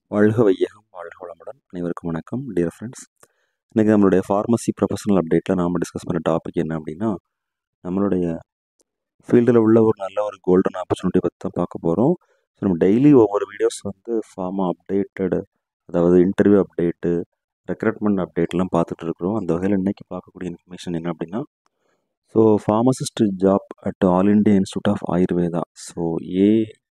வாழ்க வையகம் வாழ்க வளமுடன் அனைவருக்கும் வணக்கம் டியர் ஃப்ரெண்ட்ஸ் இன்றைக்கி நம்மளுடைய ஃபார்மசி ப்ரொஃபஷனல் அப்டேட்டில் நாம் டிஸ்கஸ் பண்ணுற டாபிக் என்ன அப்படின்னா நம்மளுடைய ஃபீல்டில் உள்ள ஒரு நல்ல ஒரு கோல்டன் ஆப்பர்ச்சுனிட்டி பற்றி தான் பார்க்க போகிறோம் ஸோ நம்ம டெய்லி ஒவ்வொரு வீடியோஸ் வந்து ஃபார்மா அப்டேட்டடு அதாவது இன்டர்வியூ அப்டேட்டு ரெக்ரூட்மெண்ட் அப்டேட்லாம் பார்த்துட்டு இருக்கிறோம் அந்த வகையில் இன்றைக்கி பார்க்கக்கூடிய இன்ஃபர்மேஷன் என்ன அப்படின்னா so pharmacist job at all India institute of Ayurveda so A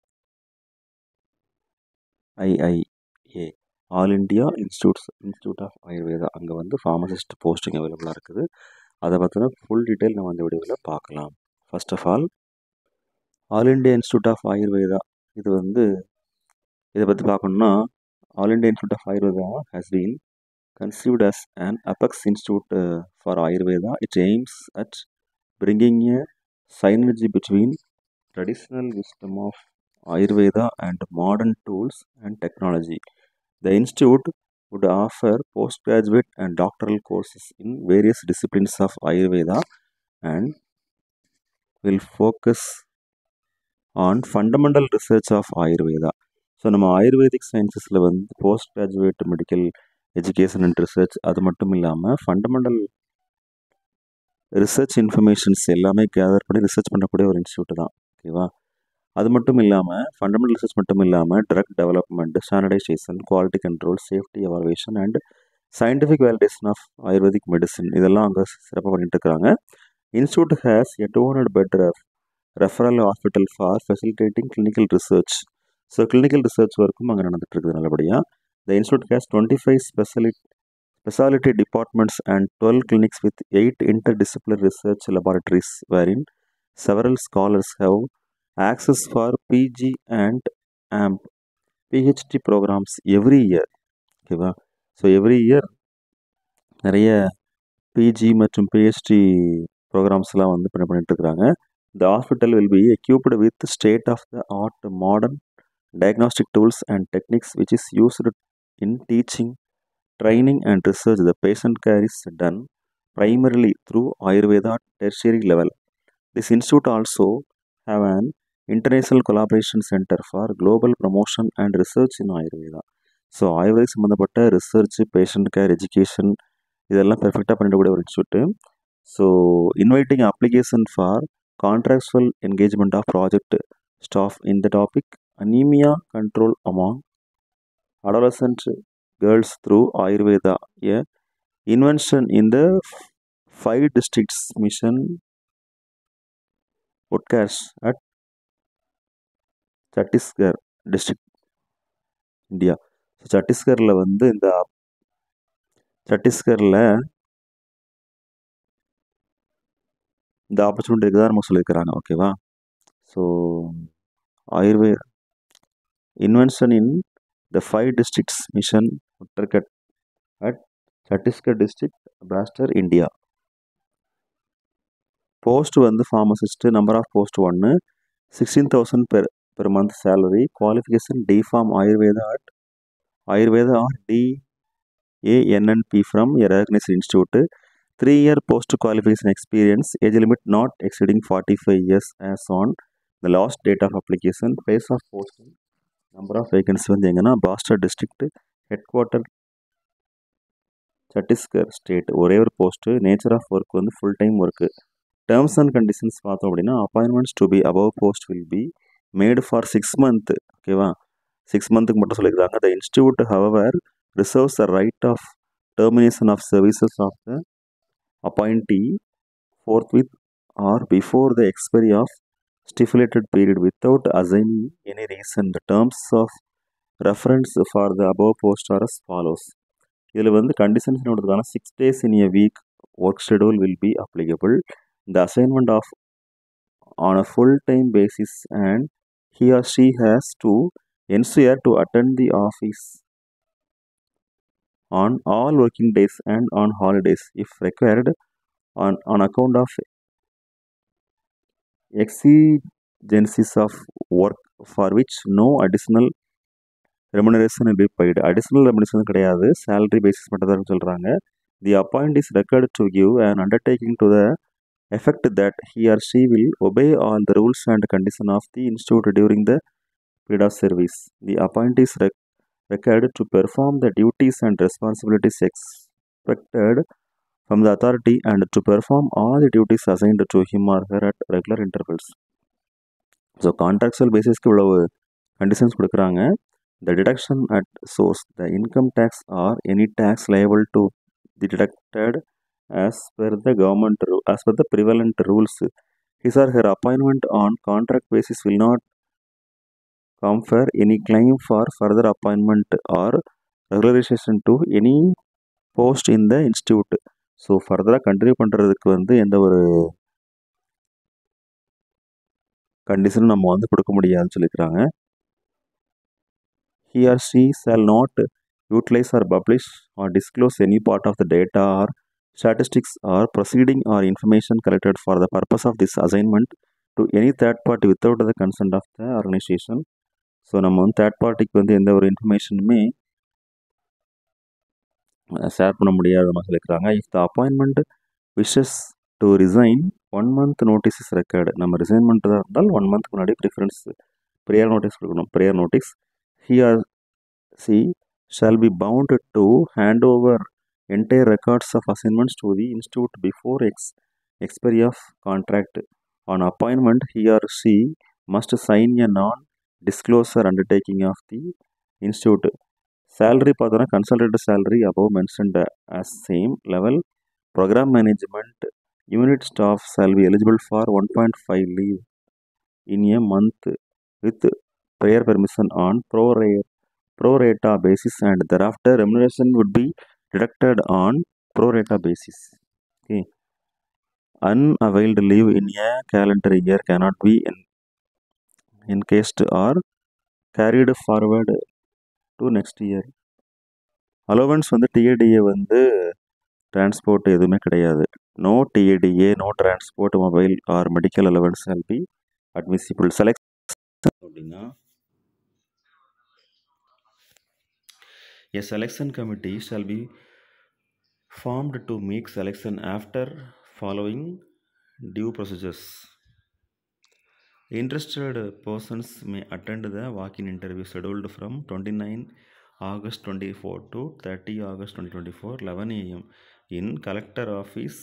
IIA all India institutes institute of Ayurveda அங்கே வந்து ஃபார்மசிஸ்ட் போஸ்டிங் அவைலபிளாக இருக்குது அதை பற்றின ஃபுல் டீட்டெயில் நம்ம இந்த வீடியோவில் பார்க்கலாம் first of all all India institute of Ayurveda இது வந்து இதை பற்றி பார்க்கணுன்னா all India institute of Ayurveda has been conceived as an apex institute for Ayurveda it aims at bringing a synergy between traditional wisdom of Ayurveda and modern tools and technology. The institute would offer postgraduate and doctoral courses in various disciplines of Ayurveda and will focus on fundamental research of Ayurveda. So நம்ம ayurvedic சயின்சஸில் வந்து post graduate medical education and research அது மட்டும் இல்லாமல் fundamental research informations எல்லாமே gather பண்ணி research பண்ணக்கூடிய ஒரு இன்ஸ்டியூட் தான் ஓகேவா அது மட்டும் இல்லாமல் ஃபண்டமெண்டல் ரிசர்ச் மட்டும் இல்லாமல் drug development standardisation quality control safety evaluation and scientific validation of ayurvedic medicine இதெல்லாம் அங்கே சிறப்பாக பண்ணிட்டு இருக்கிறாங்க institute has a two hundred bed referral hospital for facilitating clinical research so clinical research ஒர்க்கும் அங்கே நடந்துட்டு இருக்குது நல்லபடியாக the institute has twenty five specially specialty departments and 12 clinics with 8 interdisciplinary research laboratories wherein several scholars have access for PG and AMP PhD programs every year ஓகேவா so every year நிறைய PG மற்றும் PhD ப்ரோக்ராம்ஸ்லாம் வந்து பண்ண பண்ணிட்டு இருக்கிறாங்க the hospital will be equipped with state of the art modern diagnostic tools and techniques which is used in teaching training and research the patient care is done primarily through ayurveda tertiary level this institute also have an international collaboration center for global promotion and research in ayurveda so ayurvedic சம்மந்தப்பட்ட research patient care education இதெல்லாம் பெர்ஃபெக்டாக பண்ணிடக்கூடிய ஒரு institute so inviting application for contractual engagement of project staff in the topic anaemia control among adolescent girls through Ayurveda, a invention in the five districts mission podcast at Chhattisgarh district India so சத்தீஸ்கரில் வந்து இந்த சத்தீஸ்கரில் இந்த opportunity தான் நம்ம சொல்லியிருக்கிறாங்க ஓகேவா so ஆயுர்வே invention in the five districts mission உத்தர்கட் at Chhattisgarh district Bastar India post வந்து ஃபார்மசிஸ்ட்டு நம்பர் ஆஃப் போஸ்ட் ஒன்று sixteen thousand per per month salary qualification D pharm Ayurveda at Ayurveda or D ANNP from a recognised institute three year post qualification experience age limit not exceeding forty five years as on the last date of application place of posting number of vacancy வந்து எங்கன்னா Bastar district head quarter Chhattisgarh state ஒரே ஒரு post nature of work வந்து full time work terms and conditions பார்த்தோம் அப்படின்னா appointments to be above post will be made for six month ஓகேவா six மந்த்துக்கு மட்டும் சொல்லியிருக்காங்க the institute however reserves the right of termination of services of the appointee forthwith or before the expiry of stipulated period without assigning any reason. The terms of reference for the above post are as follows. இதில் வந்து conditions கொடுத்துருக்காங்க six days in a week work schedule will be applicable the assignment of on a full time basis and he or she has to ensure to attend the office on all working days and on holidays if required on on account of exigencies of work for which no additional remuneration will be paid additional remuneration கிடையாது salary basis மட்டும் தான் சொல்கிறாங்க the appointee is required to give an undertaking to the effect that he or she will obey all the rules and conditions of the institute during the period of service the appointee is rec- required to perform the duties and responsibilities expected from the authority and to perform all the duties assigned to him or her at regular intervals. So contractual பேசிஸ்க்கு இவ்வளவு conditions கொடுக்குறாங்க the deduction at source the income tax or any tax liable to the deducted as per the government ru- as per the prevalent rules his or her appointment on contract basis will not confer any claim for further appointment or regularization to any post in the institute so ஃபர்தராக continue பண்ணுறதுக்கு வந்து எந்த ஒரு கண்டிஷனும் நம்ம வந்து கொடுக்க முடியாதுன்னு சொல்லிக்கிறாங்க he or she shall not utilize or publish or disclose any part of the data or statistics or proceeding or information collected for the purpose of this assignment to any third party without the consent of the organization so நம்ம வந்து third பார்ட்டிக்கு வந்து எந்த ஒரு இன்ஃபர்மேஷனுமே share பண்ண முடியாத மாதிரி சொல்லியிருக்காங்க if the appointment wishes to resign one month notice is record நம்ம ரிசைன் பண்ணுறதா இருந்தால் ஒன் மந்த்க்கு முன்னாடி ப்ரிஃபரன்ஸ் ப்ரேயர் நோட்டீஸ் கொடுக்கணும் prayer notice he or she shall be bound to hand over entire records of assignments to the institute before ex- expiry of contract. On appointment, he or she must sign a non-disclosure undertaking of the institute. Salary பார்த்தோன்னா consolidated salary above mentioned as same level. Program management unit staff shall be eligible for 1.5 leave in a month with prior permission on pro ra- pro rata basis and thereafter remuneration would be deducted on pro rata basis. Okay. Unavailed leave in a calendar year cannot be en- encased or carried forward to next year. Allowance வந்து TA DA வந்து transport எதுவுமே கிடையாது no TA DA no transport mobile or medical allowance will be admissible select அப்படின்னா A selection committee shall be formed to make selection after following due procedures. Interested persons may attend the walk-in interview scheduled from 29 August 24 to 30 August 2024, 11 a.m. in Collector Office,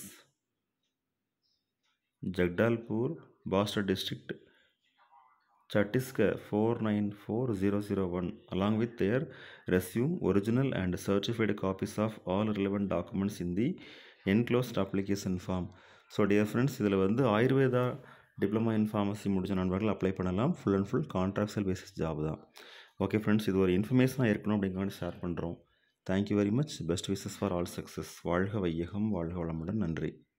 Jagdalpur, Boston District, Chhattisgarh 494001 along with their resume, original and certified copies of all relevant documents in the enclosed application form. So dear friends இதில் வந்து Ayurveda diploma in pharmacy முடிச்ச நண்பர்கள் apply பண்ணலாம் full and full contractual basis job தான் okay friends இது ஒரு இன்ஃபர்மேஷனாக இருக்கணும் அப்படிங்கிறத ஷேர் பண்ணுறோம் thank you very much best wishes for all success வாழ்க வையகம் வாழ்க வளமுடன் நன்றி